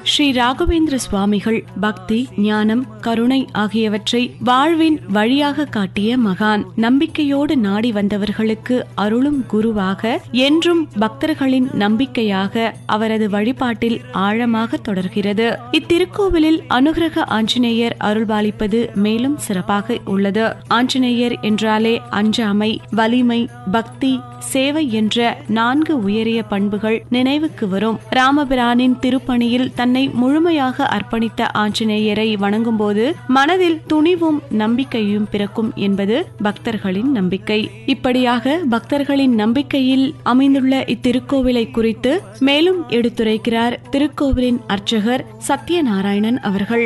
ஸ்ரீ ராகவேந்திர சுவாமிகள் பக்தி ஞானம் கருணை ஆகியவற்றை வாழ்வின் வழியாக காட்டிய மகான் நம்பிக்கையோடு நாடி வந்தவர்களுக்கு அருளும் குருவாக என்றும் பக்தர்களின் நம்பிக்கையாக அவரது வழிபாட்டில் ஆழமாக தொடர்கிறது இத்திருக்கோவிலில் அனுகிரக ஆஞ்சநேயர் அருள்பாலிப்பது மேலும் சிறப்பாக உள்ளது ஆஞ்சநேயர் என்றாலே அஞ்சாமை வலிமை பக்தி சேவை என்ற நான்கு உயரிய பண்புகள் நினைவுக்கு வரும் ராமபிரானின் திருப்பணியில் தன்னை முழுமையாக அர்ப்பணித்த ஆஞ்சநேயரை வணங்கும்போது மனதில் துணிவும் நம்பிக்கையும் பிறக்கும் என்பது பக்தர்களின் நம்பிக்கை இப்படியாக பக்தர்களின் நம்பிக்கையில் அமைந்துள்ள இத்திருக்கோவிலை குறித்து மேலும் எடுத்துரைக்கிறார் திருக்கோவிலின் அர்ச்சகர் சத்யநாராயணன் அவர்கள்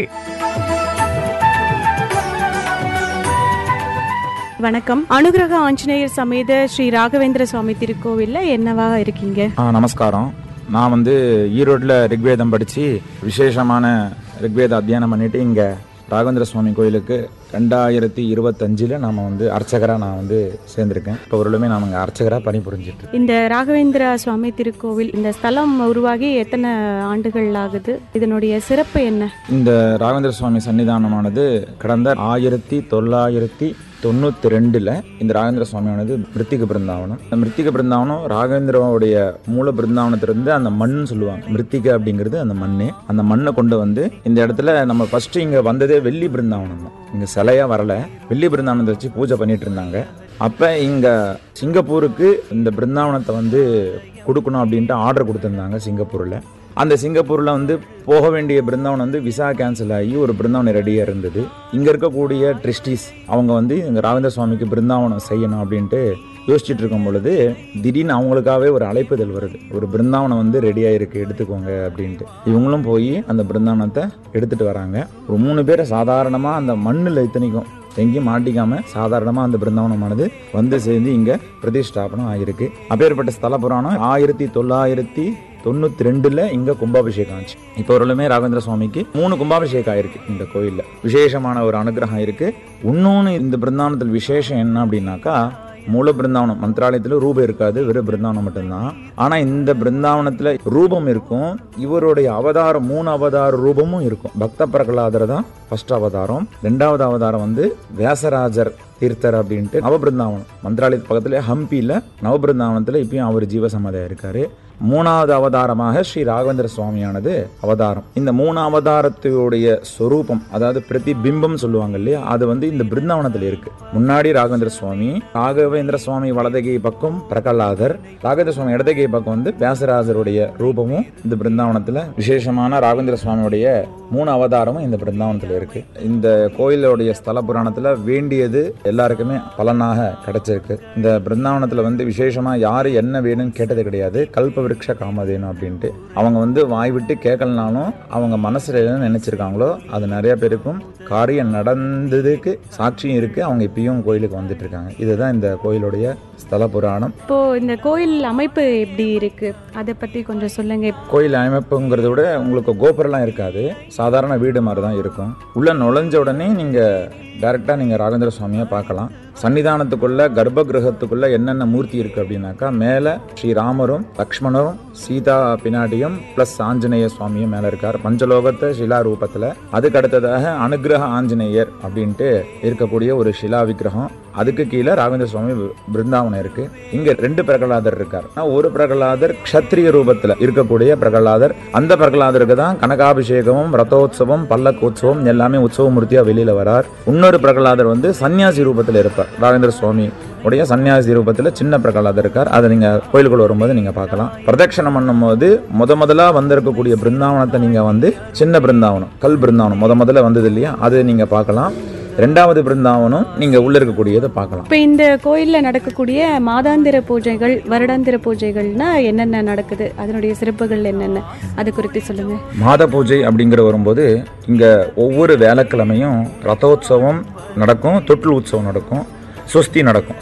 வணக்கம் அனுகிரக ஆஞ்சநேயர் சமேத ஸ்ரீ ராகவேந்திர சுவாமி திருக்கோவில்ல என்னவா இருக்கீங்க ஆ நமஸ்காரம் நான் வந்து ஈரோட்டில் ரிக்வேதம் படித்து விசேஷமான ரிக்வேத அத்தியானம் பண்ணிட்டு இங்கே ராகவேந்திர சுவாமி கோயிலுக்கு ரெண்டாயிரத்தி இருபத்தஞ்சில் நாம் வந்து அர்ச்சகராக நான் வந்து சேர்ந்திருக்கேன் இப்போ ஒருளுமே நான் அங்கே அர்ச்சகராக பணிபுரிஞ்சிட்டு இருக்கேன். இந்த ராகவேந்திர சுவாமி திருக்கோவில் இந்த ஸ்தலம் உருவாகி எத்தனை ஆண்டுகள் ஆகுது இதனுடைய சிறப்பு என்ன இந்த ராகவேந்திர சுவாமி சன்னிதானமானது கடந்த ஆயிரத்தி தொள்ளாயிரத்தி தொண்ணூற்றி ரெண்டில் இந்த ராகவேந்திர சுவாமியானது மிருத்திக பிருந்தாவனம் இந்த மிருத்திக பிருந்தாவனம் ராகவேந்திராவுடைய மூல பிருந்தாவனத்திலிருந்து அந்த மண் சொல்லுவாங்க மிருத்திக அப்படிங்கிறது அந்த மண் அந்த மண்ணை கொண்டு வந்து இந்த இடத்துல நம்ம ஃபர்ஸ்ட் இங்கே வந்ததே வெள்ளி பிருந்தாவனம் தான் இங்கே சிலையாக வரல வெள்ளி பிருந்தாவனத்தை வச்சு பூஜை பண்ணிட்டு இருந்தாங்க அப்போ இங்கே சிங்கப்பூருக்கு இந்த பிருந்தாவனத்தை வந்து கொடுக்கணும் அப்படின்ட்டு ஆர்டர் கொடுத்துருந்தாங்க சிங்கப்பூரில் அந்த சிங்கப்பூரில் வந்து போக வேண்டிய பிருந்தாவனம் வந்து விசா கேன்சல் ஆகி ஒரு பிருந்தாவனம் ரெடியாக இருந்தது இங்கே இருக்கக்கூடிய ட்ரிஸ்டிஸ் அவங்க வந்து இங்கே ராகவேந்திர சுவாமிக்கு பிருந்தாவனம் செய்யணும் அப்படின்ட்டு யோசிச்சுட்டு இருக்கும் பொழுது திடீர்னு அவங்களுக்காகவே ஒரு அழைப்புதல் வருது ஒரு பிருந்தாவனம் வந்து ரெடியாக இருக்குது எடுத்துக்கோங்க அப்படின்ட்டு இவங்களும் போய் அந்த பிருந்தாவனத்தை எடுத்துகிட்டு வராங்க ஒரு மூணு பேரை சாதாரணமாக அந்த மண்ணில் இத்தனைக்கும் எங்கேயும் மாட்டிக்காம சாதாரணமாக அந்த பிருந்தாவனமானது வந்து சேர்ந்து இங்கே பிரதிஷ்டாபனம் ஆகிருக்கு அப்பேற்பட்ட ஸ்தல புராணம் ஆயிரத்தி தொள்ளாயிரத்தி தொண்ணூத்தி ரெண்டுல இங்க கும்பாபிஷேகம் ஆச்சு இப்போ வரலுமே ராகவேந்திர சுவாமிக்கு மூணு கும்பாபிஷேகம் ஆயிருக்கு இந்த கோயில்ல விசேஷமான ஒரு அனுகிரகம் இருக்கு இன்னொன்று இந்த பிருந்தாவனத்தில் விசேஷம் என்ன அப்படின்னாக்கா மூல பிருந்தாவனம் மந்திராலயத்தில் ரூபம் இருக்காது வெறும் பிருந்தாவனம் மட்டும்தான் ஆனால் இந்த பிருந்தாவனத்தில் ரூபம் இருக்கும் இவருடைய அவதாரம் மூணு அவதார ரூபமும் இருக்கும் பக்த பிரகலாதர் தான் ஃபர்ஸ்ட் அவதாரம் ரெண்டாவது அவதாரம் வந்து வியாசராஜர் தீர்த்தர் அப்படின்ட்டு நவபிருந்தாவனம் மந்திராலயத்து பக்கத்துல ஹம்பியில் நவபிருந்தாவனத்தில் இப்பயும் அவர் ஜீவசமாதியா இருக்காரு மூணாவது அவதாரமாக ஸ்ரீ ராகவேந்திர சுவாமியானது அவதாரம் இந்த மூணு அவதாரத்துடைய சொரூபம் அதாவது பிரதிபிம்பம் சொல்லுவாங்க இல்லையா அது வந்து இந்த பிருந்தாவனத்தில் இருக்கு முன்னாடி ராகவேந்திர சுவாமி ராகவேந்திர சுவாமி வலதகை பக்கம் பிரகலாதர் ராகவேந்திர சுவாமி இடதகை பக்கம் வந்து வியாசராஜருடைய ரூபமும் இந்த பிருந்தாவனத்தில் விசேஷமான ராகவேந்திர சுவாமியுடைய மூணு அவதாரமும் இந்த பிருந்தாவனத்தில் இருக்கு இந்த கோயிலுடைய ஸ்தல புராணத்தில் வேண்டியது எல்லாருக்குமே பலனாக கிடைச்சிருக்கு இந்த பிருந்தாவனத்தில் வந்து விசேஷமா யாரு என்ன வேணும்னு கேட்டது கிடையாது கல்ப விருட்ச காமதேனு அப்படின்ட்டு அவங்க வந்து வாய் விட்டு கேட்கலனாலும் அவங்க மனசுல என்ன நினைச்சிருக்காங்களோ அது நிறைய பேருக்கும் காரியம் நடந்ததுக்கு சாட்சியும் இருக்கு அவங்க இப்பயும் கோயிலுக்கு வந்துட்டு இருக்காங்க இதுதான் இந்த கோயிலுடைய ஸ்தல புராணம் இப்போ இந்த கோயில் அமைப்பு எப்படி இருக்கு அதை பத்தி கொஞ்சம் சொல்லுங்க கோயில் அமைப்புங்கிறத விட உங்களுக்கு கோபுரம்லாம் இருக்காது சாதாரண வீடு மாதிரி தான் இருக்கும் உள்ள நுழைஞ்ச உடனே நீங்கள் டைரெக்டாக நீங்கள் ராகவேந்திர சுவாமியை பார்க்கலாம் சன்னிதானத்துக்குள்ள கர்ப்ப கிரகத்துக்குள்ள என்னென்ன மூர்த்தி இருக்கு அப்படின்னாக்கா மேலே ஸ்ரீராமரும் லக்ஷ்மணரும் சீதா பின்னாடியும் ப்ளஸ் ஆஞ்சநேய சுவாமியும் மேலே இருக்கார் பஞ்சலோகத்தை சிலா ரூபத்தில் அதுக்கு அடுத்ததாக அனுகிரக ஆஞ்சநேயர் அப்படின்ட்டு இருக்கக்கூடிய ஒரு சிலா விக்கிரகம் அதுக்கு கீழே ராகவேந்திர சுவாமி வி- பிருந்தாவனம் இருக்கு இங்க ரெண்டு பிரகலாதர் இருக்கார் ஆனா, ஒரு பிரகலாதர் க்ஷத்ரிய ரூபத்துல இருக்கக்கூடிய பிரகலாதர் அந்த பிரகலாதருக்கு தான் கனகாபிஷேகமும் ரதோத்சவம் பல்லக்கோத்சவம் எல்லாமே உற்சவ மூர்த்தியா வெளியில வரார் இன்னொரு பிரகலாதர் வந்து சன்னியாசி ரூபத்துல இருப்பார் ராகவேந்திர சுவாமி உடைய சன்னியாசி ரூபத்துல சின்ன பிரகலாதர் இருக்கார் அதை நீங்க கோயிலுக்குள்ள வரும்போது நீங்க பார்க்கலாம் பிரதட்சணம் பண்ணும்போது முத முதலா வந்திருக்கக்கூடிய பிருந்தாவனத்தை நீங்க வந்து சின்ன பிருந்தாவனம் கல் பிருந்தாவனம் முத முதல்ல வந்தது இல்லையா அது நீங்க பார்க்கலாம் ரெண்டாவது பிருந்தாவனம் நீங்க உள்ள இருக்கக்கூடியதை பார்க்கலாம் இப்போ இந்த கோயில்ல நடக்கக்கூடிய மாதாந்திர பூஜைகள் வருடாந்திர பூஜைகள்னா என்னென்ன நடக்குது அதனுடைய சிறப்புகள் என்னென்ன அது குறித்து சொல்லுங்க மாத பூஜை அப்படிங்கிற வரும்போது இங்க ஒவ்வொரு வேலைக்கிழமையும் ரதோத்சவம் நடக்கும் தொட்டில் உற்சவம் நடக்கும் சுஸ்தி நடக்கும்